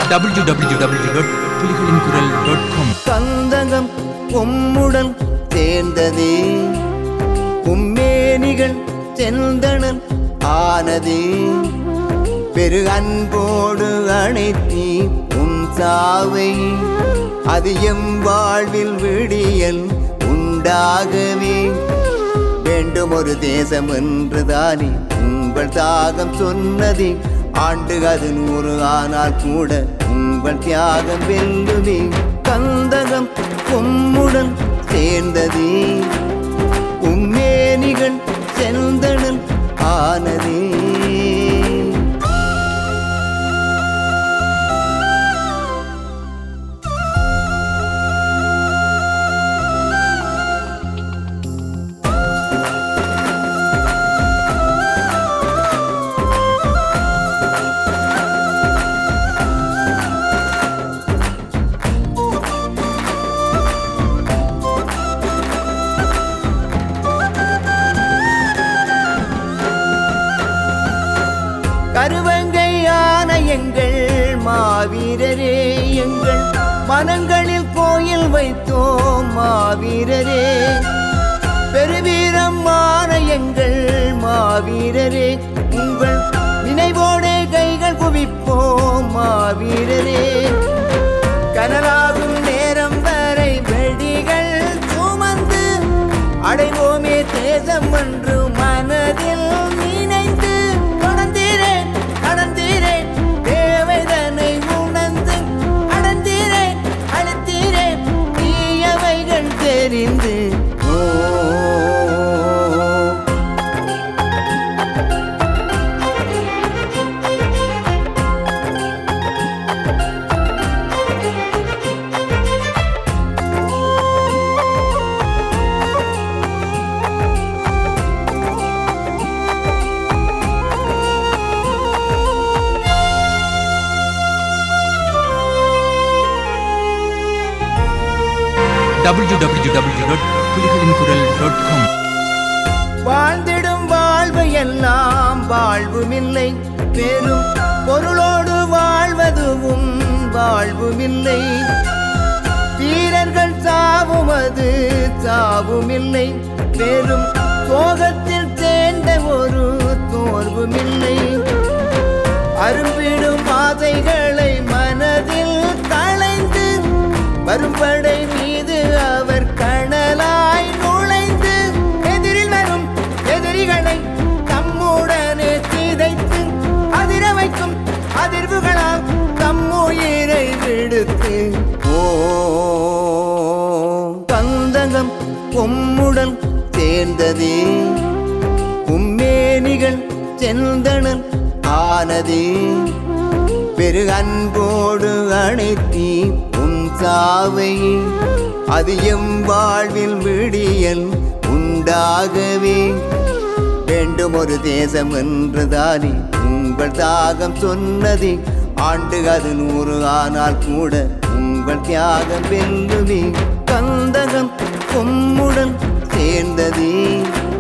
W W W dot புலிகளின் குரல் dot com கந்தகம் உம்முடன் சேர்ந்ததே உம்மேனிகள் செந்தணல் ஆனதே பெரு அன்போடு அணைத்தி உன் சாவை அது எம் வாழ்வில் விடியல் உண்டாகவே வேண்டும் ஒரு தேசம் என்றுதானே உங்கள் தாகம் சொன்னதே ஆண்டு அது நூறு ஆனால் கூட உங்கள் தியாகம் வெல்லுமே கந்தகம் உம்முடன் சேர்ந்ததே உம்மேனிகள் செந்தணல் ஆனதே கருவங்கையான எங்கள் மாவீரரே எங்கள் மனங்களில் கோயில் வைத்தோம் மாவீரரே பெருவீரமான எங்கள் மாவீரரே உங்கள் நினைவோடே கைகள் குவிப்போம் மாவீரரே கனலாகும் நேரம் வரை வெடிகள் சுமந்து அடைவோமே தேசம் என்று மனதில் நினைத்து கடந்தீரேன் கடந்தீரேன் தேவைதனை உணர்ந்து அடந்தீரேன் அழுத்தீரேன் தீயவைகள் தெரிந்து ஓ டபிள்யூ டபிள்யூ டபிள்யூ டாட் புலிகளின் குரல் டாட் காம் வாழ்ந்திடும் வாழ்வு எல்லாம் வாழ்வுமில்லை பெரும் பொருளோடு வாழ்வதுவும் வாழ்வுமில்லை வீரர்கள் சாவும் அது சாவுமில்லை பெரும் சோகத்தில் சேர்ந்த ஒரு தோர்வுமில்லை அரும்பிடும் ஆசைகளை மனதில் களைந்து வரும்படை மீது அவர் கணலாய் நுழைந்து எதிரில் வரும் எதிரிகளை தம்முடனே சிதைத்து அதிர வைக்கும் அதிர்வுகளால் தம்முயிரை விடுத்து ஓ கந்தகம் உம்முடன் சேர்ந்ததே உம்மேனிகள் செந்தணல் ஆனதே பெரு அன்போடு அணைத்தி உன் சாவை அது எம் வாழ்வில் விடியல் உண்டாகவே வேண்டும் ஒரு தேசம் என்றுதானே உங்கள் தாகம் சொன்னதே ஆண்டு அது நூறு ஆனால் கூட உங்கள் தியாகம் வெல்லுமே கந்தகம் உம்முடன் சேர்ந்ததே